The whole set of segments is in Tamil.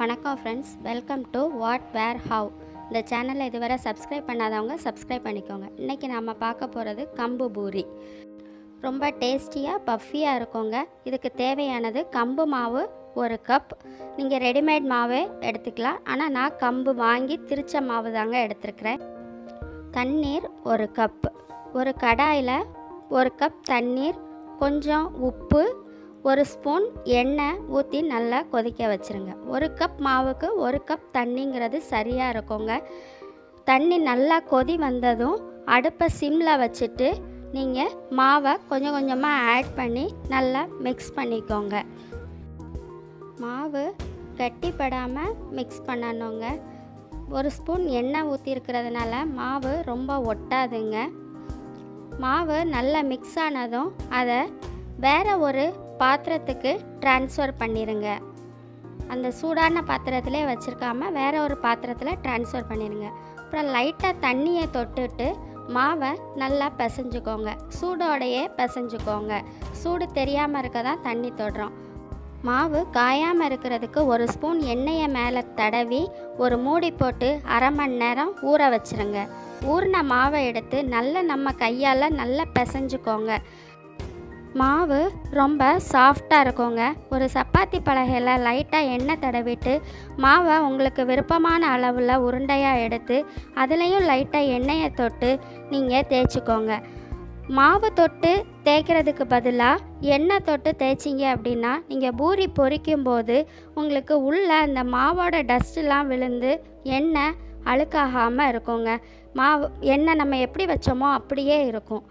வணக்கம் friends welcome to what where how இந்த சேனலை இதுவரை சப்ஸ்கிரைப் பண்ணாதவங்க சப்ஸ்கிரைப் பண்ணிக்கோங்க இன்றைக்கி நாம் பார்க்க போகிறது கம்பு பூரி ரொம்ப டேஸ்டியாக பஃபியாக இருக்குங்க இதுக்கு தேவையானது கம்பு மாவு ஒரு கப் நீங்கள் ரெடிமேட் மாவே எடுத்துக்கலாம் ஆனால் நான் கம்பு வாங்கி திரிச்ச மாவு தாங்க எடுத்துருக்கிறேன் தண்ணீர் ஒரு கப் ஒரு கடாயில் ஒரு கப் தண்ணீர் கொஞ்சம் உப்பு ஒரு ஸ்பூன் எண்ணெய் ஊற்றி நல்லா கொதிக்க வச்சுருங்க ஒரு கப் மாவுக்கு ஒரு கப் தண்ணிங்கிறது சரியாக இருக்குங்க தண்ணி நல்லா கொதி வந்ததும் அடுப்பை சிம்மில் வச்சுட்டு நீங்கள் மாவை கொஞ்சம் கொஞ்சமாக ஆட் பண்ணி நல்லா மிக்ஸ் பண்ணிக்கோங்க மாவு கட்டிப்படாமல் மிக்ஸ் பண்ணணுங்க ஒரு ஸ்பூன் எண்ணெய் ஊற்றிருக்கிறதுனால மாவு ரொம்ப ஒட்டாதுங்க மாவு நல்லா மிக்ஸ் ஆனதும் அதை வேறு ஒரு பாத்திரத்துக்கு ட்ரான்ஸ்ஃபர் பண்ணிடுங்க அந்த சூடான பாத்திரத்திலே வச்சுருக்காம வேறு ஒரு பாத்திரத்தில் ட்ரான்ஸ்ஃபர் பண்ணிடுங்க அப்புறம் லைட்டாக தண்ணியை தொட்டுட்டு மாவை நல்லா பிசைஞ்சுக்கோங்க சூடோடையே பிசைஞ்சுக்கோங்க சூடு தெரியாமல் இருக்க தான் தண்ணி தொடுறோம் மாவு காயாமல் இருக்கிறதுக்கு ஒரு ஸ்பூன் எண்ணெயை மேலே தடவி ஒரு மூடி போட்டு அரை மணி நேரம் ஊற வச்சுருங்க ஊறின மாவை எடுத்து நல்லா நம்ம கையால் நல்லா பிசைஞ்சுக்கோங்க மாவு ரொம்ப சாஃப்டாக இருக்குங்க ஒரு சப்பாத்தி பலகையில் லைட்டாக எண்ணெய் தடவிட்டு மாவை உங்களுக்கு விருப்பமான அளவில் உருண்டையாக எடுத்து அதுலேயும் லைட்டாக எண்ணெயை தொட்டு நீங்கள் தேய்ச்சிக்கோங்க மாவு தொட்டு தேய்க்கிறதுக்கு பதிலாக எண்ணெய் தொட்டு தேய்ச்சிங்க அப்படின்னா நீங்கள் பூரி பொரிக்கும் போது உங்களுக்கு உள்ள அந்த மாவோட டஸ்ட்லாம் விழுந்து எண்ணெய் அழுக்காகாமல் இருக்குங்க மாவு எண்ணெய் நம்ம எப்படி வச்சோமோ அப்படியே இருக்கும்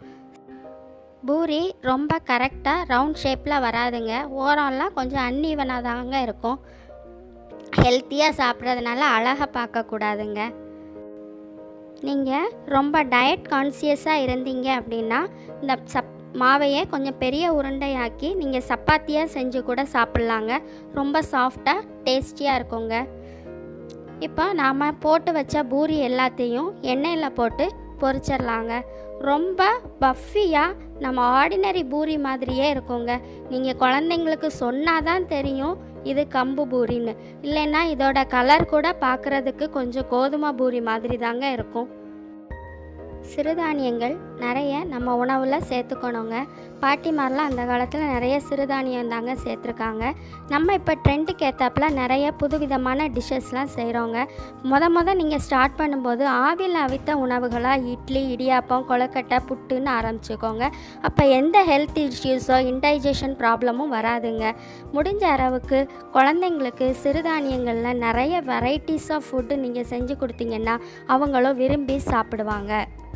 பூரி ரொம்ப கரெக்டாக ரவுண்ட் ஷேப்பில் வராதுங்க ஓரம்லாம் கொஞ்சம் அன்ஈவனாக தாங்க இருக்கும் ஹெல்த்தியாக சாப்பிட்றதுனால அழகாக பார்க்கக்கூடாதுங்க நீங்கள் ரொம்ப டயட் கான்சியஸாக இருந்தீங்க அப்படின்னா இந்த சப் மாவையே கொஞ்சம் பெரிய உருண்டையாக்கி நீங்கள் சப்பாத்தியாக செஞ்சு கூட சாப்பிட்லாங்க ரொம்ப சாஃப்டாக டேஸ்டியாக இருக்குங்க இப்போ நாம் போட்டு வச்ச பூரி எல்லாத்தையும் எண்ணெயில் போட்டு பொரிச்சிடலாங்க ரொம்ப பஃபியாக நம்ம ஆர்டினரி பூரி மாதிரியே இருக்குங்க நீங்கள் குழந்தைங்களுக்கு சொன்னால் தான் தெரியும் இது கம்பு பூரின்னு இல்லைன்னா இதோட கலர் கூட பார்க்குறதுக்கு கொஞ்சம் கோதுமை பூரி மாதிரி தாங்க இருக்கும் சிறுதானியங்கள் நிறைய நம்ம உணவில் சேர்த்துக்கணுங்க பாட்டிமாரெலாம் அந்த காலத்தில் நிறைய சிறுதானியம் தாங்க சேர்த்துருக்காங்க நம்ம இப்போ ட்ரெண்டுக்கு ஏற்றாப்புல நிறைய புதுவிதமான டிஷ்ஷஸ்லாம் செய்கிறோங்க முத முத நீங்கள் ஸ்டார்ட் பண்ணும்போது ஆவியில் அவித்த உணவுகளாக இட்லி இடியாப்பம் கொழுக்கட்டை புட்டுன்னு ஆரம்பிச்சுக்கோங்க அப்போ எந்த ஹெல்த் இஷ்யூஸோ இன்டைஜஷன் ப்ராப்ளமும் வராதுங்க முடிஞ்ச அளவுக்கு குழந்தைங்களுக்கு சிறுதானியங்களில் நிறைய வெரைட்டிஸ் ஆஃப் ஃபுட்டு நீங்கள் செஞ்சு கொடுத்தீங்கன்னா அவங்களும் விரும்பி சாப்பிடுவாங்க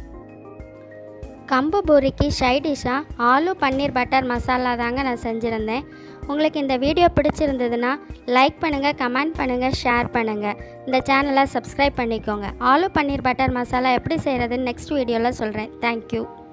கம்பு பூரிக்கு சைடிஷாக ஆலு பன்னீர் பட்டர் மசாலா தாங்க நான் செஞ்சுருந்தேன் உங்களுக்கு இந்த வீடியோ பிடிச்சிருந்ததுன்னா லைக் பண்ணுங்கள் கமெண்ட் பண்ணுங்கள் ஷேர் பண்ணுங்கள் இந்த சேனலை சப்ஸ்கிரைப் பண்ணிக்கோங்க ஆலு பன்னீர் பட்டர் மசாலா எப்படி செய்கிறதுன்னு நெக்ஸ்ட் வீடியோவில் சொல்கிறேன் தேங்க்யூ